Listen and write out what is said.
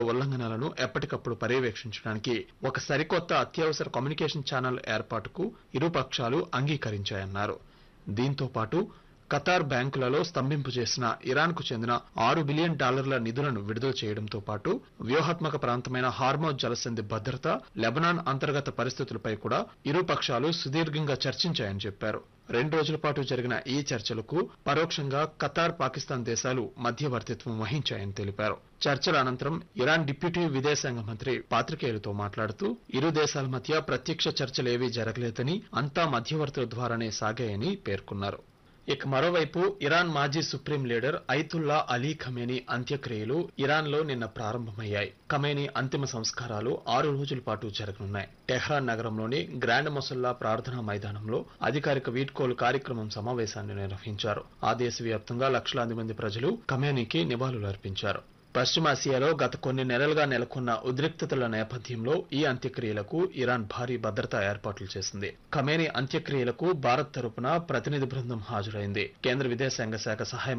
ఉల్లంఘనలను ఎప్పటికప్పుడు పర్యవేక్షించడానికి ఒక సరికొత్త అత్యవసర కమ్యూనికేషన్ ఛానల్ ఏర్పాటుకు ఇరు పక్షాలు అంగీకరించాయన్నారు దీంతో పాటు ఖతార్ బ్యాంకులలో స్తంభింపు చేసిన ఇరాన్కు చెందిన ఆరు బిలియన్ డాలర్ల నిధులను విడుదల చేయడంతో పాటు వ్యూహాత్మక ప్రాంతమైన హార్మోజ్ జలసంధి భద్రత లెబనాన్ అంతర్గత పరిస్థితులపై కూడా ఇరు పక్షాలు సుదీర్ఘంగా చర్చించాయని చెప్పారు రెండు రోజుల పాటు జరిగిన ఈ చర్చలకు పరోక్షంగా ఖతార్ పాకిస్తాన్ దేశాలు మధ్యవర్తిత్వం వహించాయని తెలిపారు చర్చల అనంతరం ఇరాన్ డిప్యూటీ విదేశాంగ మంత్రి పాత్రికేయులతో మాట్లాడుతూ ఇరు దేశాల మధ్య ప్రత్యక్ష చర్చలేవీ జరగలేదని అంతా మధ్యవర్తుల ద్వారానే సాగాయని పేర్కొన్నారు ఇక మరోవైపు ఇరాన్ మాజీ supreme leader Ayatollah Ali Khamenei అంత్యక్రియలు ఇరాన్ లో నిన్న ప్రారంభమయ్యాయి ఖమేనీ అంతిమ సంస్కారాలు ఆరు రోజుల పాటు జరగనున్నాయి టెహ్రాన్ నగరంలోని గ్రాండ్ మొసల్లా ప్రార్థనా మైదానంలో అధికారిక వీడ్కోలు కార్యక్రమం సమావేశాన్ని నిర్వహించారు ఆ దేశవ్యాప్తంగా లక్షలాది మంది ప్రజలు ఖమేనీకి నివాళులు అర్పించారు పశ్చిమాసియాలో గత కొన్ని నెలలుగా నెలకొన్న ఉద్రిక్తతల నేపథ్యంలో ఈ అంత్యక్రియలకు ఇరాన్ భారీ భద్రతా ఏర్పాట్లు చేసింది ఖమేనీ అంత్యక్రియలకు భారత్ తరపున ప్రతినిధి బృందం హాజరైంది కేంద్ర విదేశాంగ శాఖ సహాయ